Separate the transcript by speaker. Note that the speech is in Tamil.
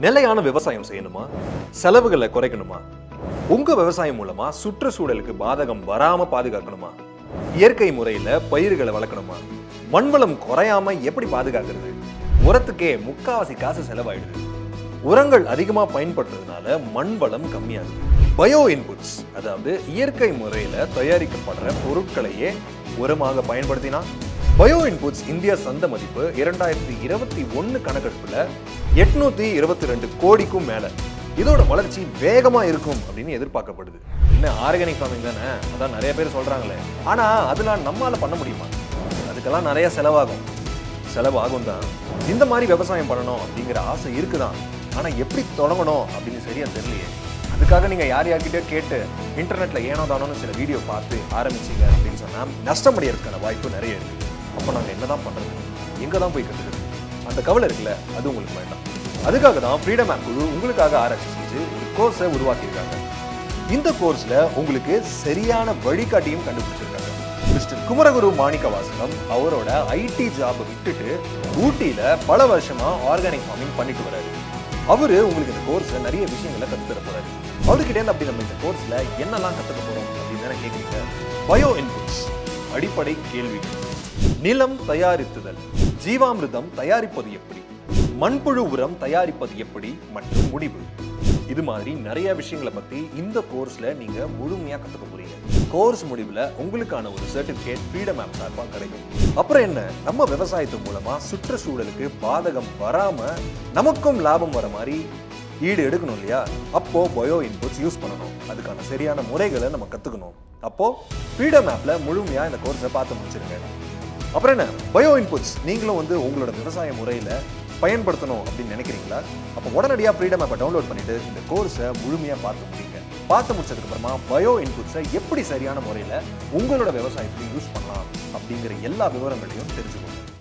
Speaker 1: நிலையான விவசாயம் செய்யணுமா செலவுகளை குறைக்கணுமா உங்க விவசாயம் மூலமா சுற்றுச்சூழலுக்கு பாதகம் வராம பாதுகாக்கணுமா இயற்கை முறையில பயிர்களை வளர்க்கணுமா மண்வளம் குறையாம எப்படி பாதுகாக்கிறது உரத்துக்கே முக்காவாசி காசு செலவாயிடுது உரங்கள் அதிகமா பயன்படுறதுனால மண் வளம் கம்மியாகுது பயோ இன்புட்ஸ் அதாவது இயற்கை முறையில தயாரிக்கப்படுற பொருட்களையே உரமாக பயன்படுத்தினா பயோ இன்புட்ஸ் இந்தியா சந்தை மதிப்பு இரண்டாயிரத்தி இருபத்தி ஒன்னு கணக்கெடுப்புல எட்நூத்தி இருபத்தி ரெண்டு கோடிக்கும் மேல இதோட வளர்ச்சி வேகமா இருக்கும் அப்படின்னு எதிர்பார்க்கப்படுது என்ன ஆர்கானிக் ஃபார்மிங் தானே அதான் நிறைய பேர் சொல்றாங்களே ஆனா அதெல்லாம் நம்மால பண்ண முடியுமா அதுக்கெல்லாம் நிறைய செலவாகும் செலவு ஆகும் தான் இந்த மாதிரி விவசாயம் பண்ணணும் அப்படிங்கிற ஆசை இருக்குதான் ஆனா எப்படி தொடங்கணும் அப்படின்னு சரியா தெரியலையே அதுக்காக நீங்க யார் யார்கிட்டயோ கேட்டு இன்டர்நெட்ல ஏனோ தானோன்னு சில வீடியோ பார்த்து ஆரம்பிச்சீங்க அப்படின்னு சொன்னா நஷ்டம் அடையறதுக்கான வாய்ப்பு நிறைய இருக்கு அப்போ நாங்க என்னதான் பண்றது எங்க தான் போய் கத்துக்கிறது அந்த கவலை இருக்குல்ல அது உங்களுக்கு வேண்டாம் அதுக்காக தான் ஃப்ரீடம் ஆப் குழு உங்களுக்காக ஆராய்ச்சி செஞ்சு ஒரு கோர்ஸை உருவாக்கியிருக்காங்க இந்த கோர்ஸ்ல உங்களுக்கு சரியான வழிகாட்டியும் கண்டுபிடிச்சிருக்காங்க மிஸ்டர் குமரகுரு மாணிக்க வாசகம் அவரோட ஐடி ஜாபை விட்டுட்டு ஊட்டியில பல வருஷமா ஆர்கானிக் ஃபார்மிங் பண்ணிட்டு வராரு அவரு உங்களுக்கு இந்த கோர்ஸ்ல நிறைய விஷயங்களை கத்து தர போறாரு அவர்கிட்ட இருந்து அப்படி நம்ம இந்த கோர்ஸ்ல என்னெல்லாம் கத்துக்க போறோம் அப்படின்னு தானே கேக்குறீங்க பயோ இன்புட்ஸ் அடிப்படை கேள்வி நிலம் தயாரித்துதல் ஜீவாமிர்தம் தயாரிப்பது எப்படி மண்புழு உரம் தயாரிப்பது எப்படி மற்றும் முடிவு இது மாதிரி நிறைய விஷயங்களை பத்தி இந்த கோர்ஸ்ல நீங்க முழுமையா கத்துக்க போறீங்க கோர்ஸ் முடிவுல உங்களுக்கான ஒரு சர்டிபிகேட் ஃப்ரீடம் ஆப் சார்பா கிடைக்கும் அப்புறம் என்ன நம்ம விவசாயத்து மூலமா சுற்றுச்சூழலுக்கு பாதகம் வராம நமக்கும் லாபம் வர மாதிரி ஈடு எடுக்கணும் இல்லையா அப்போ பயோ இன்புட்ஸ் யூஸ் பண்ணணும் அதுக்கான சரியான முறைகளை நம்ம கத்துக்கணும் அப்போ ஃப்ரீடம் ஆப்ல முழுமையா இந்த கோர்ஸை பார்த்து முடிச்சிருங்க அப்புறம் என்ன பயோ இன்புட்ஸ் நீங்களும் வந்து உங்களோட விவசாய முறையில பயன்படுத்தணும் அப்படின்னு நினைக்கிறீங்களா அப்போ உடனடியாக ஃப்ரீடம் ஆப்பை டவுன்லோட் பண்ணிட்டு இந்த கோர்ஸை முழுமையாக பார்த்து முடியுங்க பார்த்து முடிச்சதுக்கு அப்புறமா பயோ இன்புட்ஸை எப்படி சரியான முறையில் உங்களோட விவசாயத்துக்கு யூஸ் பண்ணலாம் அப்படிங்கிற எல்லா விவரங்களையும் தெரிஞ்சுக்கணும்